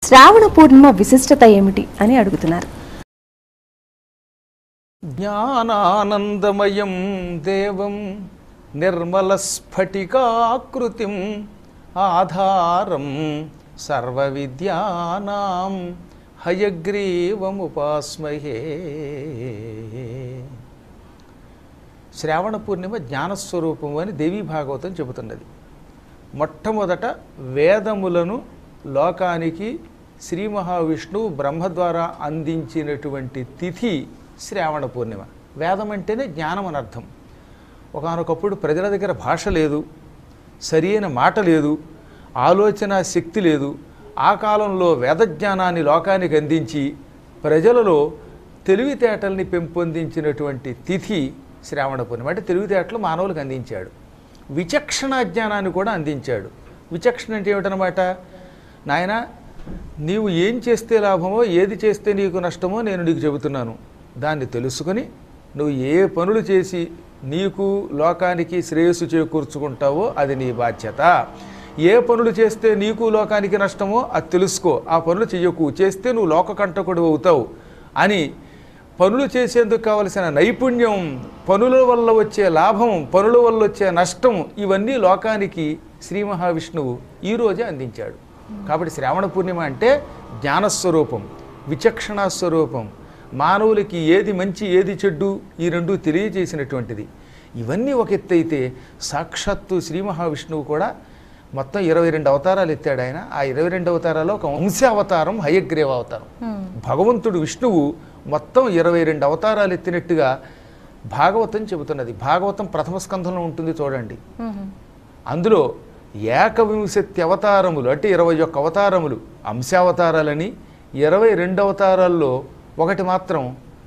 శ్రావణ పూర్ణిమ విశిష్టత ఏమిటి అని అడుగుతున్నారు జ్ఞానానందమయం దేవం నిర్మలస్ఫటికాకృతిం ఆధారం సర్వవిద్యానాం హయగ్రీవముపాస్మహే శ్రావణ పూర్ణిమ జ్ఞానస్వరూపము అని దేవీ భాగవతం చెబుతున్నది మొట్టమొదట వేదములను లోకానికి శ్రీ మహావిష్ణువు బ్రహ్మ ద్వారా అందించినటువంటి తిథి శ్రావణ పూర్ణిమ వేదం అంటేనే జ్ఞానం అని అర్థం ఒకనొకప్పుడు ప్రజల దగ్గర భాష లేదు సరియైన మాట లేదు ఆలోచన శక్తి లేదు ఆ కాలంలో వేదజ్ఞానాన్ని లోకానికి అందించి ప్రజలలో తెలివితేటల్ని పెంపొందించినటువంటి తిథి శ్రావణ పూర్ణిమ అంటే తెలివితేటలు మానవులకు అందించాడు విచక్షణ జ్ఞానాన్ని కూడా అందించాడు విచక్షణ అంటే ఏమిటనమాట నాయన నీవు ఏం చేస్తే లాభమో ఏది చేస్తే నీకు నష్టమో నేను నీకు చెబుతున్నాను దాన్ని తెలుసుకొని నువ్వు ఏ పనులు చేసి నీకు లోకానికి శ్రేయస్సు చేకూర్చుకుంటావో అది నీ బాధ్యత ఏ పనులు చేస్తే నీకు లోకానికి నష్టమో అది తెలుసుకో ఆ పనులు చెయ్యకు చేస్తే నువ్వు లోకకంటకుడు అవుతావు అని పనులు చేసేందుకు కావలసిన నైపుణ్యం పనుల వల్ల వచ్చే లాభం పనుల వల్ల వచ్చే నష్టం ఇవన్నీ లోకానికి శ్రీ మహావిష్ణువు ఈరోజే అందించాడు కాబట్టి శ్రావణ పూర్ణిమ అంటే జ్ఞానస్వరూపం విచక్షణా స్వరూపం మానవులకి ఏది మంచి ఏది చెడ్డు ఈ రెండు తెలియజేసినటువంటిది ఇవన్నీ ఒక ఎత్తు అయితే సాక్షాత్తు శ్రీ మహావిష్ణువు కూడా మొత్తం ఇరవై రెండు అవతారాలు ఎత్తాడు ఆయన ఆ ఇరవై రెండు అవతారాల్లో ఒక వంశావతారం హయగ్రీవ అవతారం భగవంతుడు విష్ణువు మొత్తం ఇరవై రెండు అవతారాలు ఎత్తినట్టుగా భాగవతం చెబుతున్నది భాగవతం ప్రథమ స్కంధంలో ఉంటుంది చూడండి అందులో ఏకవింశతి అవతారములు అంటే ఇరవై ఒక్క అవతారములు అంశావతారాలని ఇరవై రెండు అవతారాల్లో ఒకటి మాత్రం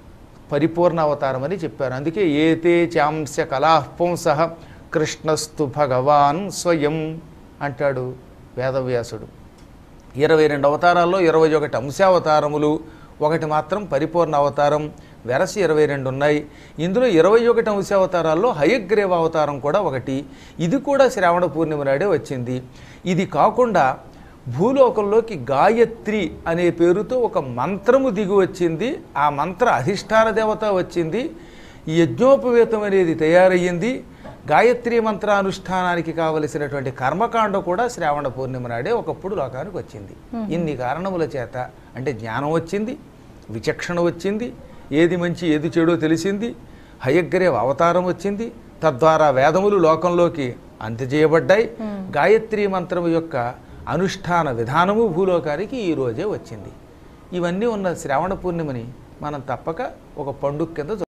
పరిపూర్ణ అవతారం అని చెప్పారు అందుకే ఏతే చాంశ కళాపుంస కృష్ణస్తు భగవాన్ స్వయం అంటాడు వేదవ్యాసుడు ఇరవై రెండు అవతారాల్లో ఇరవై ఒకటి అంశావతారములు ఒకటి మాత్రం పరిపూర్ణ అవతారం వెరసి ఇరవై రెండు ఉన్నాయి ఇందులో ఇరవై ఒకటి అంశావతారాల్లో హయగ్రీవ అవతారం కూడా ఒకటి ఇది కూడా శ్రావణ పూర్ణిమ నాడే వచ్చింది ఇది కాకుండా భూలోకంలోకి గాయత్రి అనే పేరుతో ఒక మంత్రము దిగి వచ్చింది ఆ మంత్ర అధిష్టాన దేవత వచ్చింది యజ్ఞోపవేతం అనేది తయారయ్యింది గాయత్రి మంత్రానుష్ఠానానికి కావలసినటువంటి కర్మకాండ కూడా శ్రావణ పూర్ణిమ నాడే ఒకప్పుడు లోకానికి వచ్చింది ఇన్ని కారణముల చేత అంటే జ్ఞానం వచ్చింది విచక్షణ వచ్చింది ఏది మంచి ఏది చెడో తెలిసింది హయగ్రీవ అవతారం వచ్చింది తద్వారా వేదములు లోకంలోకి అందజేయబడ్డాయి గాయత్రి మంత్రం యొక్క అనుష్ఠాన విధానము భూలోకానికి ఈ రోజే వచ్చింది ఇవన్నీ ఉన్న శ్రావణ పూర్ణిమని మనం తప్పక ఒక పండుగ కింద